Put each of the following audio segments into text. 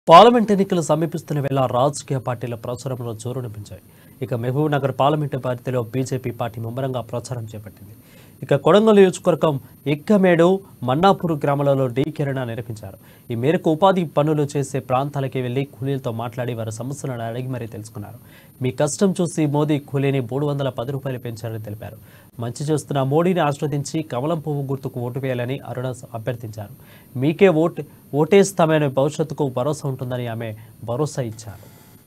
parliament ఎన్నికలు సమీపిస్తున్న వేళ రాజకీయ పార్టీల ప్రచారంలో జోరునిపించాయి ఇక మహబూబ్ నగర్ పార్లమెంటు పరిధిలో బీజేపీ పార్టీ ముమ్మరంగా ప్రచారం చేపట్టింది ఇక కొడంగల్ నియోజకవర్గం ఎక్కమేడు మన్నాపూర్ గ్రామాలలో డీ కిరణ నిర్వహించారు ఈ మేరకు ఉపాధి పనులు చేసే ప్రాంతాలకి వెళ్లి కూలీలతో మాట్లాడి వారి సమస్యలను అడిగి మరీ తెలుసుకున్నారు మీ కష్టం చూసి మోదీ కూలీని మూడు వందల పది రూపాయలు పెంచారని తెలిపారు మంచి చేస్తున్న మోడీని ఆస్వాదించి కమలం పువ్వు గుర్తుకు ఓటు వేయాలని అరుణ అభ్యర్థించారు మీకే ఓటు ఓటేస్తామనే భవిష్యత్తుకు భరోసా ఉంటుందని ఆమె భరోసా ఇచ్చారు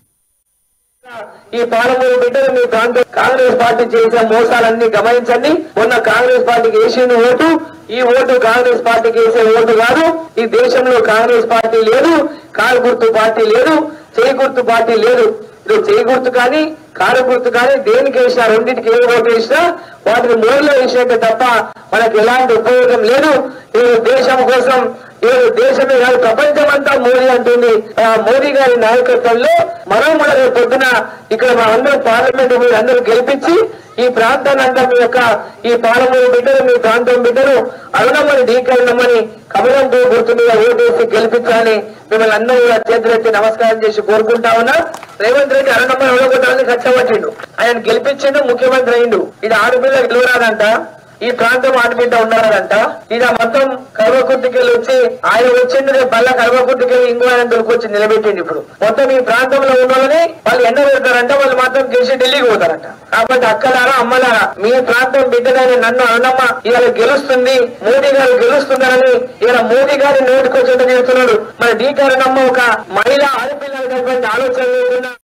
ఈ పాలమూరు బిడ్డలు మీ ప్రాంతం కాంగ్రెస్ పార్టీ చేసిన మోసాలన్నీ గమనించండి మొన్న కాంగ్రెస్ పార్టీకి వేసిన ఓటు ఈ ఓటు కాంగ్రెస్ పార్టీకి వేసే ఓటు కాదు ఈ దేశంలో కాంగ్రెస్ పార్టీ లేదు కారు గుర్తు పార్టీ లేదు చేయి గుర్తు పార్టీ లేదు ఇది చేయి గుర్తు కానీ కారు గుర్తు కానీ దేనికి వేసినా రెండింటికి ఏ ఓటు వేసినా వాటిని మోడలో వేసినట్టే తప్ప మనకు ఎలాంటి ఉపయోగం లేదు ఈ దేశం కోసం ఈ దేశమే కాదు ప్రపంచం అంతా మోడీ అంటుంది ఆ మోడీ గారి నాయకత్వంలో మరో మన రేపు పొద్దున ఇక్కడ మా అందరూ పార్లమెంట్ మీరు అందరూ గెలిపించి ఈ ప్రాంతాన్ని అంతా మీ యొక్క ఈ పాలమూరు బిడ్డలు మీ ప్రాంతం బిడ్డలు అరుణమ్మని ఢీకరణమ్మని కమలంతో గుర్తు మీద ఓటేసి గెలిపించాలని మిమ్మల్ని అందరూ కూడా చేతులెత్తి నమస్కారం చేసి కోరుకుంటా ఉన్నా రేవంత్ రెడ్డి అరుణమ్మని ఓడగొట్టాలని కష్టపట్టిండు ఆయన గెలిపించిండు ముఖ్యమంత్రి అయిండు ఇది ఆడపిల్ల గెలవరాదంట ఈ ప్రాంతం ఆడబిడ్డ ఉన్నారంట ఇక మొత్తం కల్వకుర్తికెళ్ళి వచ్చి ఆయన వచ్చిండు రేపు మళ్ళా కల్వకుర్తికెళ్ళి ఇంకో ఆయన దొరికొచ్చి నిలబెట్టిండు ఇప్పుడు మొత్తం ఈ ప్రాంతంలో ఉన్న వాళ్ళని వాళ్ళు ఎండ పెడతారంట వాళ్ళు మాత్రం గెలిచి ఢిల్లీకి పోతారంట కాబట్టి అక్కలారా అమ్మలారా మీ ప్రాంతం బిడ్డగానే నన్ను అన్నమ్మ ఇవాళ గెలుస్తుంది మోదీ గారు గెలుస్తున్నారని ఇవాళ మోదీ గారి నోటికి వచ్చేట చేస్తున్నాడు మన డీ కారణమ్మ ఒక మహిళ ఆడపిల్లలు ఆలోచన లేకుండా